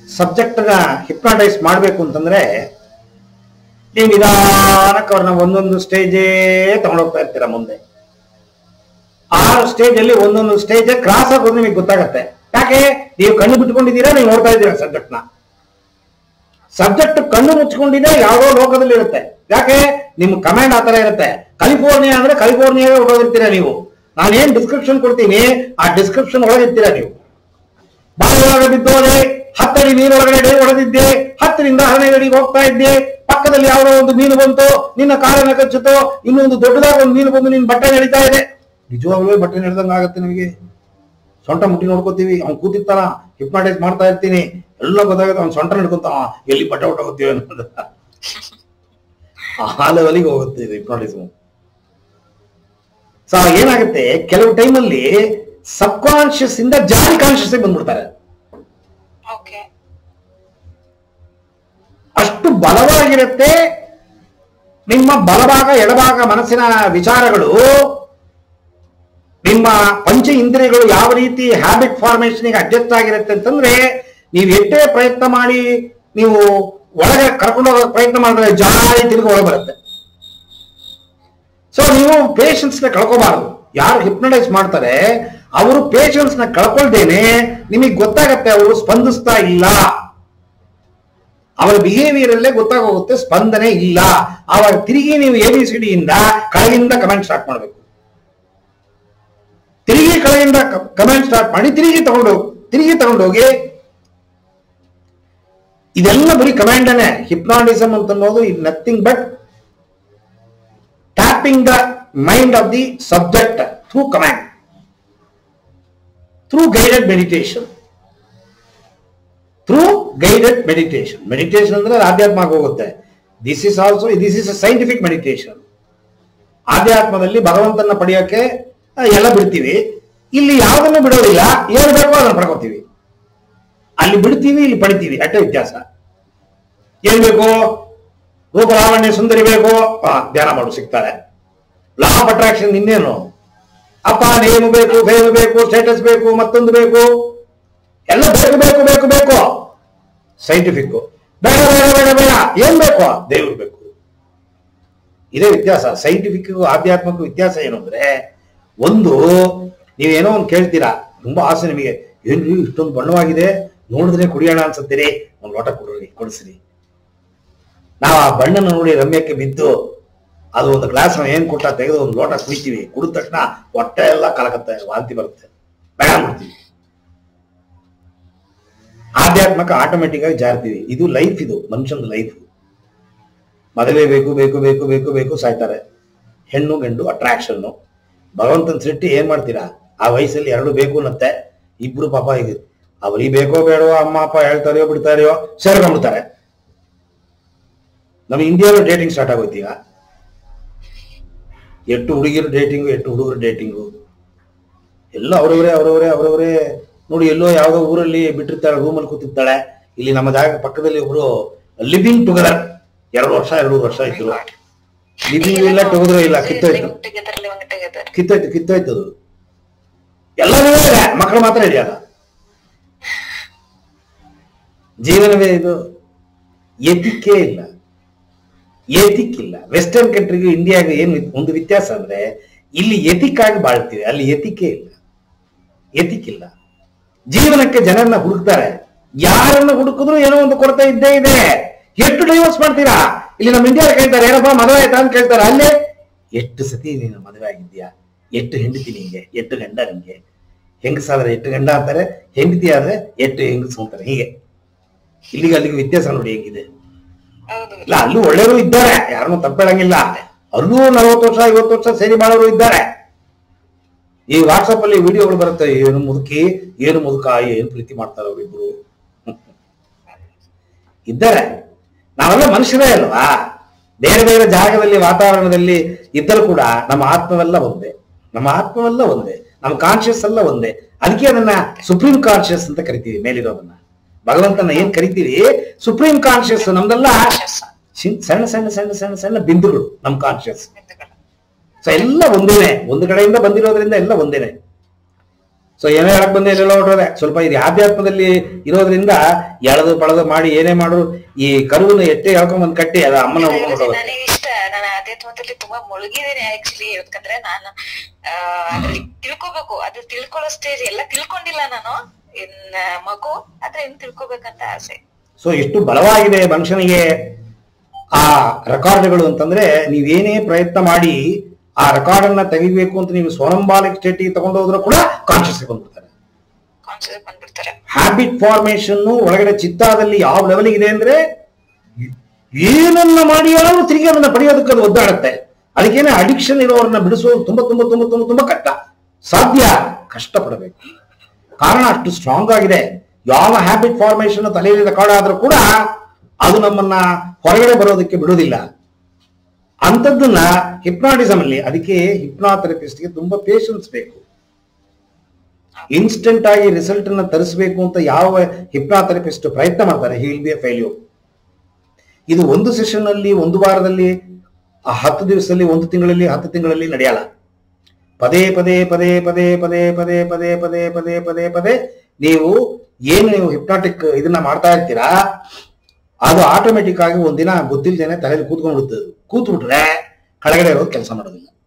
ಸಬ್ಜೆಕ್ಟ್ನ ಹಿಪ್ನಾಟೈಸ್ ಮಾಡಬೇಕು ಅಂತಂದ್ರೆ ನೀವು ನಿಧಾನಕ್ಕೆ ಅವ್ರನ್ನ ಒಂದೊಂದು ಸ್ಟೇಜೇ ತಗೊಂಡೋಗ್ತಾ ಇರ್ತೀರ ಮುಂದೆ ಆರು ಸ್ಟೇಜ್ ಅಲ್ಲಿ ಒಂದೊಂದು ಸ್ಟೇಜ್ ಕ್ರಾಸ್ ಆಗೋದು ನಿಮಗೆ ಗೊತ್ತಾಗತ್ತೆ ಯಾಕೆ ನೀವು ಕಣ್ಣು ಬಿಟ್ಕೊಂಡಿದ್ದೀರಾ ನೀವು ನೋಡ್ತಾ ಇದ್ದೀರಾ ಸಬ್ಜೆಕ್ಟ್ ನ ಸಬ್ಜೆಕ್ಟ್ ಕಣ್ಣು ಮುಚ್ಕೊಂಡಿದೆ ಯಾವುದೋ ಲೋಕದಲ್ಲಿ ಇರುತ್ತೆ ಯಾಕೆ ನಿಮ್ ಕಮಾಂಡ್ ಆತರ ಇರುತ್ತೆ ಕಲಿಫೋರ್ನಿಯಾ ಅಂದ್ರೆ ಕಲಿಫೋರ್ನಿಯಾಗೆ ಹೊರಟಿರ್ತೀರಾ ನೀವು ನಾನು ಏನ್ ಡಿಸ್ಕ್ರಿಪ್ಷನ್ ಕೊಡ್ತೀನಿ ಆ ಡಿಸ್ಕ್ರಿಪ್ಷನ್ ಒಳಗಿರ್ತೀರಾ ನೀವು ಬಾವಿಯೊಳಗೆ ಬಿದ್ದೋದೆ ಹತ್ತಡಿ ನೀರೊಳಗಡೆ ಡೇ ಹೊಡೆದಿದ್ದೆ ಹತ್ತರಿಂದ ಹದಿನೈದು ಅಡಿಗೆ ಹೋಗ್ತಾ ಇದ್ದೆ ಪಕ್ಕದಲ್ಲಿ ಯಾವುದೋ ಒಂದು ಮೀನು ಬಂತು ನಿನ್ನ ಕಾಲನ್ನ ಕಚ್ಚುತ್ತೋ ಇನ್ನೊಂದು ದೊಡ್ಡದಾದ ಒಂದು ಮೀನು ಬಂದು ನಿನ್ನ ಬಟ್ಟೆ ನಡೀತಾ ಇದೆ ನಿಜವಾಗ್ಲೂ ಬಟ್ಟೆ ನಡೆದಂಗ ಆಗುತ್ತೆ ನಿಮಗೆ ಸೊಂಟ ಮುಟ್ಟಿ ನೋಡ್ಕೋತೀವಿ ಅವ್ನು ಕೂತಿರ್ತಾನ ಹಿಪ್ನಾಟೈಸ್ ಮಾಡ್ತಾ ಇರ್ತೀನಿ ಎಲ್ಲ ಗೊತ್ತಾಗುತ್ತೆ ಅವ್ನು ಸೊಂಟ ನಡ್ಕೊಂತಾವ ಎಲ್ಲಿ ಬಟ್ಟೆ ಹೊಟ್ಟೋಗ್ತೀವಿ ಅನ್ನೋದು ಆ ಲೆವೆಲಿಗೆ ಹೋಗುತ್ತೆ ಇದು ಹಿಪ್ನಾಟಿಸಮ್ ಸೊ ಏನಾಗುತ್ತೆ ಕೆಲವು ಟೈಮಲ್ಲಿ ಸಬ್ ಕಾನ್ಶಿಯಸ್ ಇಂದ ಜಾರಿ ಕಾನ್ಶಿಯಸ್ ಬಂದ್ಬಿಡ್ತಾರೆ ಓಕೆ ಅಷ್ಟು ಬಲವಾಗಿರುತ್ತೆ ನಿಮ್ಮ ಬಲಭಾಗ ಎಡಭಾಗ ಮನಸ್ಸಿನ ವಿಚಾರಗಳು ನಿಮ್ಮ ಪಂಚ ಇಂದ್ರಿಯಗಳು ಯಾವ ರೀತಿ ಹ್ಯಾಬಿಟ್ ಫಾರ್ಮೇಶನ್ ಅಡ್ಜಸ್ಟ್ ಆಗಿರುತ್ತೆ ಅಂತಂದ್ರೆ ನೀವು ಎಷ್ಟೇ ಪ್ರಯತ್ನ ಮಾಡಿ ನೀವು ಒಳಗೆ ಕರ್ಕೊಂಡು ಹೋಗೋ ಪ್ರಯತ್ನ ಮಾಡಿದ್ರೆ ಜಾರಿ ತಿರುಗಿ ಒಳಗೆ ಬರುತ್ತೆ ಸೊ ನೀವು ಪೇಷನ್ಸ್ ನ ಕಳ್ಕೋಬಾರದು ಯಾರು ಹಿಪ್ನಟೈಸ್ ಮಾಡ್ತಾರೆ ಅವರು ಪೇಷನ್ಸ್ ನ ಕಳ್ಕೊಳ್ದೇನೆ ನಿಮಗೆ ಗೊತ್ತಾಗತ್ತೆ ಅವರು ಸ್ಪಂದಿಸ್ತಾ ಇಲ್ಲ ಅವರ ಬಿಹೇವಿಯರ್ ಅಲ್ಲೇ ಗೊತ್ತಾಗೋಗುತ್ತೆ ಸ್ಪಂದನೆ ಇಲ್ಲ ಅವಾಗ ತಿರುಗಿ ನೀವು ಎ ಬಿ ಸಿ ಡಿಯಿಂದ ಕೆಳಗಿಂದ ಕಮೆಂಟ್ ಸ್ಟಾರ್ಟ್ ಮಾಡಬೇಕು ತಿರುಗಿ ಕೆಳಗಿಂದ ಕಮೆಂಟ್ ಸ್ಟಾರ್ಟ್ ಮಾಡಿ ತಿರುಗಿ ತಗೊಂಡು ತಿರುಗಿ ತಗೊಂಡೋಗಿ ಇದೆಲ್ಲ ಬರೀ ಕಮಾಂಡನೆ ಹಿಪ್ನಾಟಿಸಮ್ ಅಂತ ಅನ್ನೋದು it nothing but tapping the mind of the subject through command through guided meditation through guided meditation meditation ಅಂದ್ರೆ ಆಧ್ಯಾತ್ಮ ಹೋಗುತ್ತೆ this is also this is a scientific meditation ಆಧ್ಯಾತ್ಮದಲ್ಲಿ ಭಗವಂತನ ಪಡೆಯೋಕೆ ಆ, ಎಲ್ಲ ಬಿಡ್ತೀವಿ ಇಲ್ಲಿ ಯಾವುದನ್ನು ಬಿಡೋದಿಲ್ಲ ಏನು ಬೇಕೋ ಅದನ್ನು ಪಡ್ಕೋತೀವಿ ಅಲ್ಲಿ ಬಿಡ್ತೀವಿ ಇಲ್ಲಿ ಪಡಿತೀವಿ ಅಷ್ಟೇ ವ್ಯತ್ಯಾಸ ಏನ್ ಬೇಕು ರೂಪ ಲಾವಣ್ಯ ಸುಂದರಿ ಬೇಕು ಆ, ಧ್ಯಾನ ಮಾಡು ಸಿಗ್ತಾರೆ ಲಾ ಆಫ್ ಅಟ್ರಾಕ್ಷನ್ ಇನ್ನೇನು ಅಪ್ಪ ನೇಮು ಬೇಕು ಫೇಮ್ ಬೇಕು ಸ್ಟೇಟಸ್ ಬೇಕು ಮತ್ತೊಂದು ಬೇಕು ಎಲ್ಲ ಬೇಕು ಬೇಕು ಬೇಕು ಬೇಕು ಸೈಂಟಿಫಿಕ್ ಬೇಡ ಬೇಡ ಬೇಡ ಬೇಡ ಏನ್ ಬೇಕು ದೇವ್ರು ಬೇಕು ಇದೇ ವ್ಯತ್ಯಾಸ ಸೈಂಟಿಫಿಕ್ ಆಧ್ಯಾತ್ಮಕ್ಕೂ ವ್ಯತ್ಯಾಸ ಏನು ಅಂದ್ರೆ ಒಂದು ನೀವೇನೋ ಒಂದು ಕೇಳ್ತೀರಾ ತುಂಬಾ ಆಸೆ ನಿಮಗೆ ಏನ್ರಿ ಇಷ್ಟೊಂದು ಬಣ್ಣವಾಗಿದೆ ನೋಡಿದ್ರೆ ಕುಡಿಯೋಣ ಅನ್ಸುತ್ತೀರಿ ಒಂದು ಲೋಟ ಕೊಡ್ರಿ ಕೊಡಿಸ್ರಿ ನಾವು ಆ ಬಣ್ಣನ ನೋಡಿ ರಮ್ಯಕ್ಕೆ ಬಿದ್ದು ಅದು ಒಂದು ಗ್ಲಾಸ್ ಏನ್ ಕೊಟ್ಟ ತೆಗೆದು ಒಂದು ಲೋಟ ಕುಡಿತೀವಿ ಕುಡಿದ ತಕ್ಷಣ ಹೊಟ್ಟೆ ಎಲ್ಲ ಕಲಕತ್ತೆ ವಾಂತಿ ಬರುತ್ತೆ ಬೇಡ ಬಿಡ್ತೀವಿ ಆಧ್ಯಾತ್ಮಕ ಆಟೋಮೆಟಿಕ್ ಆಗಿ ಜಾರ್ತೀವಿ ಇದು ಲೈಫ್ ಇದು ಮನುಷ್ಯನ ಲೈಫ್ ಮದುವೆ ಬೇಕು ಬೇಕು ಬೇಕು ಬೇಕು ಬೇಕು ಸಾಯ್ತಾರೆ ಹೆಣ್ಣು ಗಂಡು ಅಟ್ರಾಕ್ಷನ್ ಭಗವಂತನ ಸೃಷ್ಟಿ ಏನ್ ಮಾಡ್ತೀರಾ ಆ ವಯಸ್ಸಲ್ಲಿ ಎರಡು ಬೇಕು ಅನ್ನತ್ತೆ ಇಬ್ರು ಪಾಪ ಈಗ ಅವ್ರಿಗೆ ಬೇಕೋ ಬೇಡವೋ ಅಮ್ಮ ಅಪ್ಪ ಹೇಳ್ತಾರೆಯೋ ಬಿಡ್ತಾರೆಯೋ ಸೇರ್ಕೊಂಡ್ಬಿಡ್ತಾರೆ ನಮ್ಮ ಇಂಡಿಯಾలో ಡೇಟಿಂಗ್ ಸ್ಟಾರ್ಟ್ ಆಗೋಯ್ತು ಈಗ ಎಷ್ಟು ಹುಡುಗಿರು ಡೇಟಿಂಗು ಎಷ್ಟು ಹುಡುಗರು ಡೇಟಿಂಗು ಎಲ್ಲ ಅವರವರೇ ಅವರವರೇ ಅವರವರೇ ನೋಡಿ ಎಲ್ಲೋ ಯಾವುದೋ ಊರಲ್ಲಿ ಬಿಟ್ಟಿರ್ತಾಳೆ ರೂಮಲ್ಲಿ ಕೂತಿರ್ತಾಳೆ ಇಲ್ಲಿ ನಮ್ಮ ಜಾಗ ಪಕ್ಕದಲ್ಲಿ ಒಬ್ರು ಲಿವಿಂಗ್ ಟುಗೆದರ್ ಎರಡು ವರ್ಷ ಎರಡು ವರ್ಷ ಇದ್ರು ಲಿವಿಂಗ್ ಇಲ್ಲ ಟುಗೆದರ್ ಇಲ್ಲ ಕಿತ್ತೋಯ್ತು ಟುಗೆದರ್ ಲಿವಿಂಗ್ ಟುಗೆದರ್ ಕಿತ್ತೋಯ್ತು ಕಿತ್ತೋಯ್ತು ಅದು ಎಲ್ಲರೂ ಇದೆ ಮಕ್ಕಳು ಮಾತ್ರ ಇದೆಯಲ್ಲ ಜೀವನವೇ ಇದು ಎತಿಕೇ ಇಲ್ಲ ಎತಿಕ್ ಇಲ್ಲ ವೆಸ್ಟರ್ನ್ ಕಂಟ್ರಿಗೂ ಇಂಡಿಯಾಗೂ ಏನು ವ್ಯತ್- ಒಂದು ವ್ಯತ್ಯಾಸ ಅಂದ್ರೆ ಇಲ್ಲಿ ಎತಿಕ್ ಆಗಿ ಬಾಳ್ತೀವಿ ಅಲ್ಲಿ ಎತಿಕೇ ಇಲ್ಲ ಎತಿಕ್ ಇಲ್ಲ ಜೀವನಕ್ಕೆ ಜನರನ್ನ ಹುಡುಕ್ತಾರೆ ಯಾರನ್ನ ಹುಡುಕಿದ್ರು ಏನೋ ಒಂದು ಕೊರತೆ ಇದ್ದೇ ಇದೆ ಎಷ್ಟು ಡೈವರ್ಸ್ ಮಾಡ್ತೀರಾ ಇಲ್ಲಿ ನಮ್ಮ ಇಂಡಿಯಾ ಕೇಳ್ತಾರೆ ಏನಪ್ಪಾ ಮದುವೆ ಆಯ್ತಾ ಅಂತ ಕೇಳ್ತಾರೆ ಅಲ್ಲೇ ಎಷ್ಟು ಸತಿ ನೀನು ಮದುವೆ ಆಗಿದ್ಯಾ ಎಷ್ಟು ಹೆಂಡತಿ ನಿಂಗೆ ಎಷ್ಟು ಗಂಡ ನಿಂಗೆ ಹೆಂಗಸಾದ್ರೆ ಎಷ್ಟು ಗಂಡ ಅಂತಾರೆ ಹೆಂಡತಿ ಆದ್ರೆ ಎಷ್ಟು ಹೆಂಗಸು ಅಂತಾರೆ ಹೀಗೆ ಇಲ್ಲಿಗೆ ಅಲ್ಲಿಗೆ ವ್ಯತ್ಯಾಸ ನೋಡಿ ಹೇಗಿದೆ ಹೌದು ಇಲ್ಲ ಅಲ್ಲೂ ಒಳ್ಳೆಯವರು ಇದ್ದಾರೆ ಯಾರನ್ನೂ ತಪ್ಪೇಳಂಗಿಲ್ಲ ಅಲ್ಲೂ ನಲವತ್ತು ವರ್ಷ ಐವತ್ತು ವರ್ಷ ಸೇರಿ ಮಾಡೋರು ಇದ್ದಾರೆ ಈ ವಾಟ್ಸಪ್ ಅಲ್ಲಿ ವಿಡಿಯೋಗಳು ಬರುತ್ತೆ ಏನು ಮುದುಕಿ ಏನು ಮುದುಕ ಏನು ಪ್ರೀತಿ ಮಾಡ್ತಾರೆ ಅವರಿಬ್ರು ಇದ್ದಾರೆ ನಾವೆಲ್ಲ ಮನುಷ್ಯರೇ ಅಲ್ವಾ ಬೇರೆ ಬೇರೆ ಜಾಗದಲ್ಲಿ ವಾತಾವರಣದಲ್ಲಿ ಇದ್ದರೂ ಕೂಡ ನಮ್ಮ ಆತ್ಮವೆಲ್ಲ ಒಂದೇ ನಮ್ಮ ಆತ್ಮವೆಲ್ಲ ಒಂದೇ ನಮ್ಮ ಕಾನ್ಶಿಯಸ್ ಎಲ್ಲ ಒಂದೇ ಅದಕ್ಕೆ ಅದನ್ನ ಸುಪ್ರೀಂ ಕಾನ್ಶಿಯಸ್ ಅಂತ ಕರಿತೀವಿ ಮೇಲಿರೋದನ್ನ ಭಗವಂತನ ಏನ್ ಕರಿತೀವಿ ಸುಪ್ರೀಂ ಕಾನ್ಶಿಯಸ್ ನಮ್ದೆಲ್ಲ ಚಿನ್- ಸಣ್ಣ ಸಣ್ಣ ಸಣ್ಣ ಸಣ್ಣ ಸಣ್ಣ ಬಿಂದುಗಳು ನಮ್ ಕಾನ್ಶಿಯಸ್ ಬಿಂದುಗಳು. ಸೊ ಎಲ್ಲ ಒಂದೇನೆ ಒಂದು ಕಡೆಯಿಂದ ಬಂದಿರೋದ್ರಿಂದ ಎಲ್ಲ ಒಂದೇನೆ ಸೊ ಏನೋ ಹೇಳಕ್ ಬಂದೆ ಎಲ್ಲೆಲ್ಲ ಹೊರಟೋದೆ ಸ್ವಲ್ಪ ಇದು ಆಧ್ಯಾತ್ಮದಲ್ಲಿ ಇರೋದ್ರಿಂದ ಎಳೆದು ಪಳೆದು ಮಾಡಿ ಏನೇ ಮಾಡು ಈ ಕರುವನ್ನ ಎಟ್ಟೆ ಹೇಳ್ಕೊಂಡ್ ಬಂದ್ ಕಟ್ಟಿ ಅದ ಅಮ್ಮನ ಹೊರಟೋಗುತ್ತೆ ನನಗೆ ಇಷ್ಟ ನಾನು ಅಧ್ಯಾತ್ಮದಲ್ಲಿ ತುಂಬಾ ಮುಳುಗಿದ್ದೇನೆ ಆಕ್ಚುಲಿ ಯಾಕಂದ್ರೆ ನಾನು ಆ, ಅದ್ರಲ್ಲಿ ತಿಳ್ಕೊಬೇಕು ಅದು ತಿಳ್ಕೊಳ್ಳೋ ಸ್ಟೇಜ್ ಎಲ್ಲ ತಿಳ್ಕೊಂಡಿಲ್ಲ ನಾನು ಇನ್ನ ಮಗು ಆದ್ರೆ ಇನ್ ತಿಳ್ಕೊಬೇಕಂತ ಆಸೆ ಸೊ ಎಷ್ಟು ಬಲವಾಗಿದೆ ಮನುಷ್ಯನಿಗೆ ಆ ರೆಕಾರ್ಡ್ಗಳು ಅಂತಂದ್ರೆ ನೀವೇನೇ ಪ್ರಯತ್ನ ಮಾಡಿ ಆ ರೆಕಾರ್ಡ್ ಅನ್ನ ತೆಗಿಬೇಕು ಅಂತ ನೀವು ಸೋನಂಬಾಲಿಕ್ ಸ್ಟೇಟಿಗೆ ತಗೊಂಡು ಹೋದ್ರೂ ಕೂಡ ಕಾನ್ಶಿಯಸ್ ಬಂದ್ಬಿಡ್ತಾರೆ ಕಾನ್ಶಿಯಸ್ ಬಂದ್ಬಿಡ್ತಾರೆ ಹ್ಯಾಬಿಟ್ ಫಾರ್ಮೇಶನ್ ಒಳಗಡೆ ಚಿತ್ತಾದಲ್ಲಿ ಯಾವ ಲೆವೆಲ್ ಇದೆ ಅಂದ್ರೆ ಏನನ್ನ ಮಾಡಿ ಆದ್ರೂ ತಿರುಗಿ ಅದನ್ನ ಪಡೆಯೋದಕ್ಕೆ ಅದು ಒದ್ದಾಡುತ್ತೆ ಅದಕ್ಕೇನೆ ಅಡಿಕ್ಷನ್ ಇರೋರನ್ನ ಬಿಡಿಸೋದು ತುಂಬಾ ತುಂಬಾ ತುಂಬಾ ತುಂಬಾ ತುಂಬಾ ಕಷ್ಟ ಸಾಧ್ಯ ಕಷ್ಟಪಡಬೇಕು ಕಾರಣ ಅಷ್ಟು ಸ್ಟ್ರಾಂಗ್ ಆಗಿದೆ ಯಾವ ಹ್ಯಾಬಿಟ್ ಫಾರ್ಮೇಶನ್ ತಲೆಯಲ್ಲಿ ರೆಕಾರ್ಡ್ ಆದ್ರೂ ಕೂಡ ಅದು ನಮ್ಮನ್ನ ಹೊರಗಡೆ ಬರೋದಕ್ಕೆ ಬಿಡೋದಿಲ್ಲ ಅಂಥದ್ದನ್ನ ಹಿಪ್ನಾಟಿಸಮ್ ಅಲ್ಲಿ ಅದಕ್ಕೆ ಹಿಪ್ನಾಥೆರಪಿಸ್ಟ್ಗೆ ತುಂಬಾ ಪೇಷನ್ಸ್ ಬೇಕು ಇನ್ಸ್ಟೆಂಟ್ ಆಗಿ ರಿಸಲ್ಟ್ ಅನ್ನ ತರಿಸಬೇಕು ಅಂತ ಯಾವ ಹಿಪ್ನಾಥೆರಪಿಸ್ಟ್ ಪ್ರಯತ್ನ ಮಾಡ್ತಾರೆ he will be a failure ಇದು ಒಂದು ಸೆಷನ್ ಅಲ್ಲಿ ಒಂದು ವಾರದಲ್ಲಿ ಆ ಹತ್ತು ದಿವಸದಲ್ಲಿ ಒಂದು ತಿಂಗಳಲ್ಲಿ ಹತ್ತು ತಿಂಗಳಲ್ಲಿ ನಡೆಯಲ್ಲ ಪದೇ ಪದೇ ಪದೇ ಪದೇ ಪದೇ ಪದೇ ಪದೇ ಪದೇ ಪದೇ ಪದೇ ಪದೇ ನೀವು ಏನು ನೀವು ಹಿಪ್ನಾಟಿಕ್ ಇದನ್ನ ಮಾಡ್ತಾ ಇರ್ತೀರಾ ಅದು ಆಟೋಮೆಟಿಕ್ ಆಗಿ ಒಂದಿನ ಗೊತ್ತಿಲ್ದೇನೆ ತಲೆಯಲ್ಲಿ ಕೂತ್ಕೊಂಡ್ಬಿಡುತ್ತೆ ಅದು. ಕೂತ್ಬಿಟ್ರೆ ಕೆಳಗಡೆ ಇರೋದು ಕೆಲಸ ಮಾಡೋದಿಲ್ಲ